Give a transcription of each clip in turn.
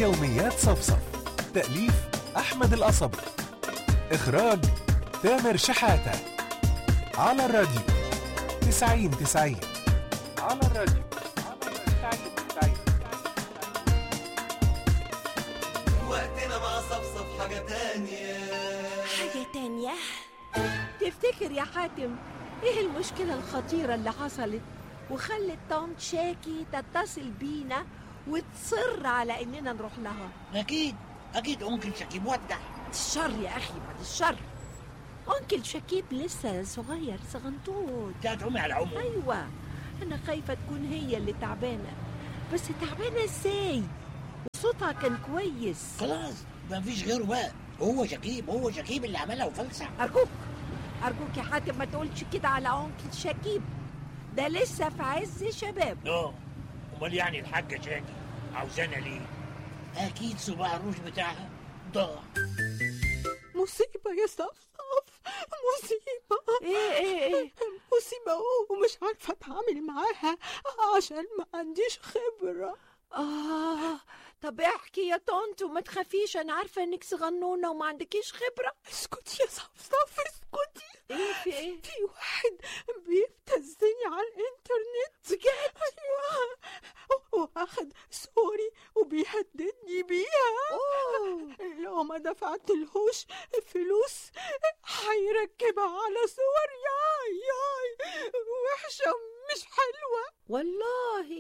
يوميات صفصف تأليف أحمد القصبي إخراج تامر شحاتة على الراديو تسعين تسعين على الراديو تسعين تسعين وقتنا مع صفصف حاجة تانية حاجة تانية تفتكر يا حاتم ايه المشكلة الخطيرة اللي حصلت وخلت طنط شاكي تتصل بينا وتصر على اننا نروح لها اكيد اكيد ممكن شكيب ودع بعد الشر يا اخي بعد الشر انكل شكيب لسه صغير صغنطوط جات امي على عمره ايوه انا خايفة تكون هي اللي تعبانة بس تعبانة ازاي وصوتها كان كويس خلاص ما فيش غيره بقى هو شكيب هو شكيب اللي عملها وفلسع أرجوك أرجوك يا حاتم ما تقولش كده على أنكل شكيب ده لسه في عز شباب اه امال يعني الحاجه شاكي عاوزانا ليه اكيد صباع الروج بتاعها ضاع مصيبة يا صفصف مصيبة إيه إيه إيه مصيبة ومش عارفة أتعامل معاها عشان ما عنديش خبرة آه طب احكي يا طنط وما تخافيش أنا عارفة إنك صغنونة وما عندكيش خبرة اسكتي يا صفصف اسكتي إيه في إيه في واحد بيبتزني على الإنترنت بجد أيوة واخد صوري وبيهددني بيها أوه لو ما دفعتلهوش فلوس هيركبها على صور ياي ياي وحشة مش حلوة والله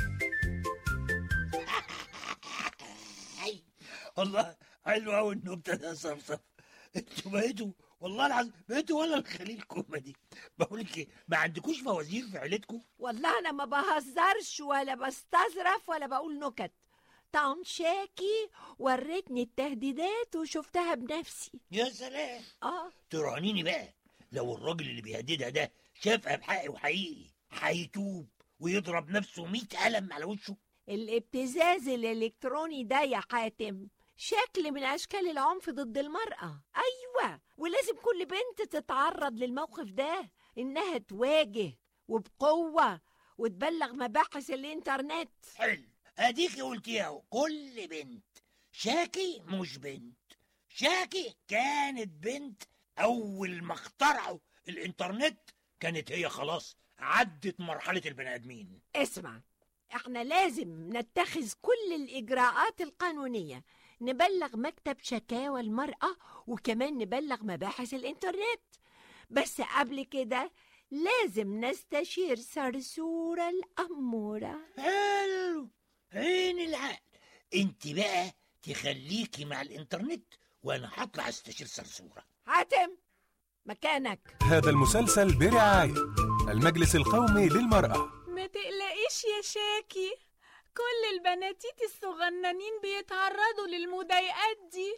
أي. والله حلو قوي النكته ده يا صفصف انتوا بقيتوا والله العظيم بقيتوا ولا الخليل كوميدي بقول لك ايه ما عندكوش فوازير في عيلتكم والله أنا ما بهزرش ولا بستظرف ولا بقول نكت طنط شاكي ورتني التهديدات وشفتها بنفسي يا سلام آه ترهنيني بقى لو الراجل اللي بيهددها ده شافها بحق وحقيقي هيتوب ويضرب نفسه مئة قلم على وشه الابتزاز الإلكتروني ده يا حاتم شكل من أشكال العنف ضد المرأة أيوة ولازم كل بنت تتعرض للموقف ده إنها تواجه وبقوة وتبلغ مباحث الإنترنت حلو اديكي قلتيها اهو كل بنت شاكي مش بنت شاكي كانت بنت اول ما اخترعوا الانترنت كانت هي خلاص عدت مرحلة البني ادمين اسمع احنا لازم نتخذ كل الإجراءات القانونية نبلغ مكتب شكاوى المرأة وكمان نبلغ مباحث الإنترنت بس قبل كده لازم نستشير صرصورة الأمورة حلو عين العقل انت بقى تخليكي مع الانترنت وانا هطلع استشير صرصورة حاتم مكانك هذا المسلسل برعاية المجلس القومي للمرأة ما تقلقيش يا شاكي كل البناتيت الصغننين بيتعرضوا للمضايقات دي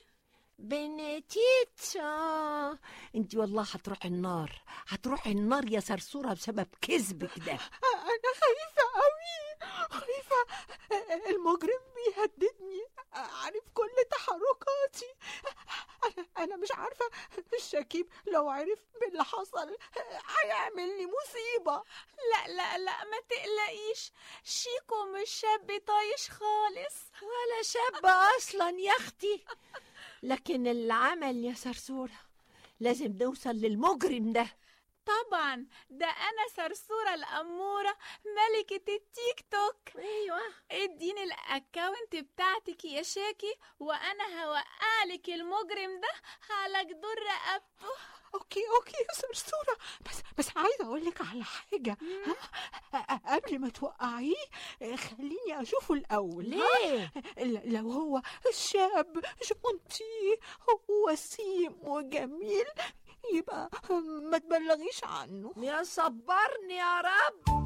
بنتيت آه. انت والله هتروح النار هتروح النار يا صرصورة بسبب كذبك ده أنا خايفة أوي خايفة المجرم بيهددني عارف كل تحركاتي أنا أنا مش عارفة الشكيب لو عرف باللي حصل هيعمل لي مصيبة لا لا لا ما تقلقيش شيكو مش شاب طايش خالص ولا شاب اصلا يا اختي لكن العمل يا صرصورة لازم نوصل للمجرم ده طبعا ده انا صرصورة الأمورة ملكة التيك توك ايوه اديني الاكاونت بتاعتك يا شاكي وانا هوقعلك المجرم ده على جدور رقبته أوكي أوكي يا صرصورة بس بس عايزة أقول لك على حاجة ها؟ قبل ما توقعيه خليني أشوفه الأول ها؟ ليه ل- لو هو شاب جونتي وسيم وجميل يبقى ما تبلغيش عنه يا صبرني يا رب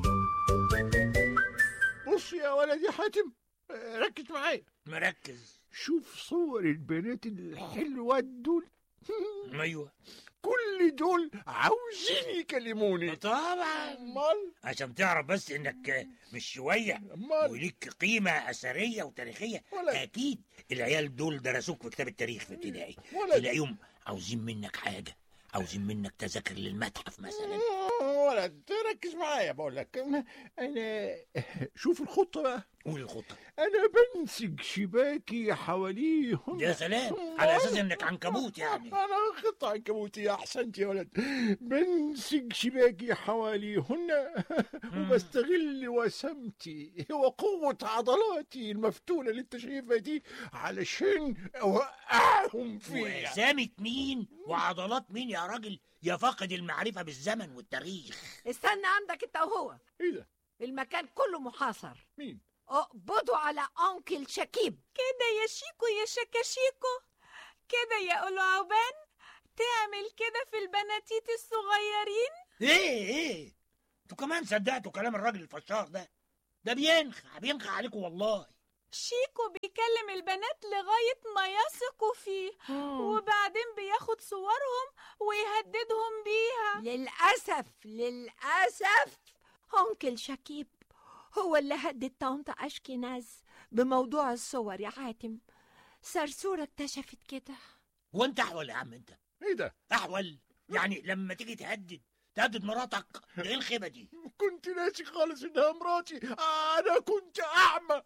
بص يا ولد يا حاتم آه، ركز معايا مركز شوف صور البنات الحلوة دول ايوه كل دول عاوزين يكلموني طبعا امال عشان تعرف بس انك مش شويه امال وليك قيمه اثريه وتاريخيه ولا- اكيد العيال دول درسوك في كتاب التاريخ في ابتدائي ولا- تلاقيهم عاوزين منك حاجه عاوزين منك تذاكر للمتحف مثلا آه، ولد ركز معايا بقول لك انا شوف الخطة بقى قول الخطة انا بنسج شباكي حواليهم يا سلام على اساس انك عنكبوت يعني انا خط عنكبوتي احسنت يا ولد بنسج شباكي حواليهن وبستغل وسمتي وقوة عضلاتي المفتولة اللي انت شايفها دي علشان اوقعهم فيها وسامة مين وعضلات مين يا راجل يا فاقد المعرفة بالزمن والتاريخ استنى عندك انت وهو ايه ده المكان كله محاصر مين اقبضوا على انكل شكيب كده يا شيكو يا شكاشيكو كده يا قلعبان تعمل كده في البناتيت الصغيرين ايه ايه انتوا كمان صدقتوا كلام الراجل الفشار ده ده بينخع بينخع عليكم والله شيكو بيكلم البنات لغاية ما يثقوا فيه وبعدين بياخد صورهم ويهددهم بيها للأسف للأسف أنكل شكيب هو اللي هدد طنط أشكناز بموضوع الصور يا حاتم سرسورة اكتشفت كده هو انت احول يا عم انت ايه ده احول يعني لما تيجي تهدد تهدد مراتك ده ايه الخيبه دي كنت ناسي خالص انها مراتي انا كنت اعمى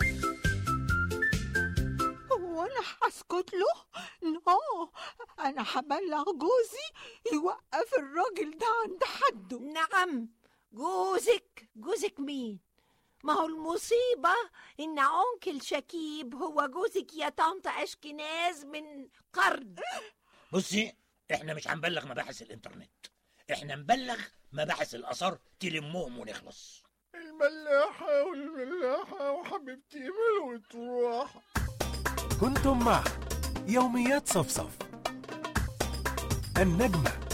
هو انا هسكت له لا انا هبلغ جوزي يوقف الراجل ده عند حده نعم جوزك جوزك مين ما هو المصيبة إن أنكل شكيب هو جوزك يا طنط أشكناز من قرن بصي احنا مش هنبلغ مباحث الانترنت احنا نبلغ مباحث الاثار تلمهم ونخلص الملاحة والملاحة وحبيبتي ملوة روح كنتم مع يوميات صفصف النجمة